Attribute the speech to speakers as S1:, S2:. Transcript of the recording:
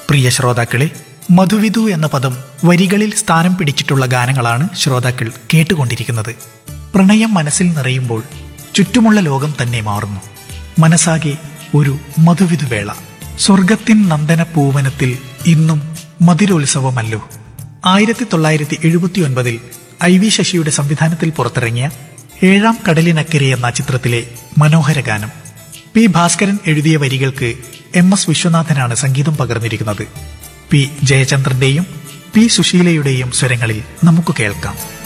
S1: പ്രിയ ശ്രോതാക്കളെ മധുവിധു എന്ന പദം വരികളിൽ സ്ഥാനം പിടിച്ചിട്ടുള്ള ഗാനങ്ങളാണ് ശ്രോതാക്കൾ കേട്ടുകൊണ്ടിരിക്കുന്നത് പ്രണയം മനസ്സിൽ നിറയുമ്പോൾ ചുറ്റുമുള്ള ലോകം തന്നെ മാറുന്നു മനസ്സാകെ ഒരു മധുവിധുവേള സ്വർഗത്തിൻ നന്ദന പൂവനത്തിൽ ഇന്നും മധുരോത്സവമല്ലോ ആയിരത്തി തൊള്ളായിരത്തി എഴുപത്തി ഒൻപതിൽ ഐ വി ശശിയുടെ സംവിധാനത്തിൽ പുറത്തിറങ്ങിയ ഏഴാം കടലിനക്കരെ എന്ന ചിത്രത്തിലെ മനോഹര ഗാനം പി ഭാസ്കരൻ എഴുതിയ വരികൾക്ക് എം എസ് വിശ്വനാഥനാണ് സംഗീതം പകർന്നിരിക്കുന്നത് പി ജയചന്ദ്രന്റെയും പി സുശീലയുടെയും സ്വരങ്ങളിൽ നമുക്ക് കേൾക്കാം